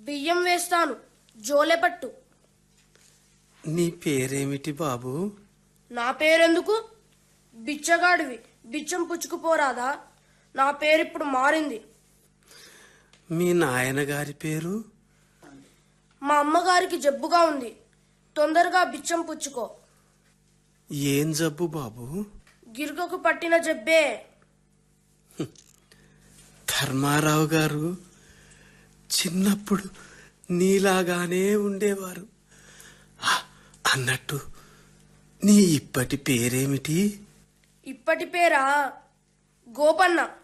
బియ్యం వేస్తాను జోలెపట్టు నీ పేరేమిటి బాబు నా పేరెందుకు బిచ్చగాడివి బిచ్చం పుచ్చుకుపోరాదా నా పేరిప్పుడు మారింది మీ నాయనగారి పేరు మా అమ్మగారికి జబ్బుగా ఉంది తొందరగా బిచ్చం పుచ్చుకో ఏం జబ్బు బాబు గిరుకకు పట్టిన జబ్బే ధర్మారావు గారు చిన్నప్పుడు నీలాగానే ఉండేవారు ఆ, అన్నట్టు నీ ఇప్పటి పేరేమిటి ఇప్పటి పేరా గోపన్న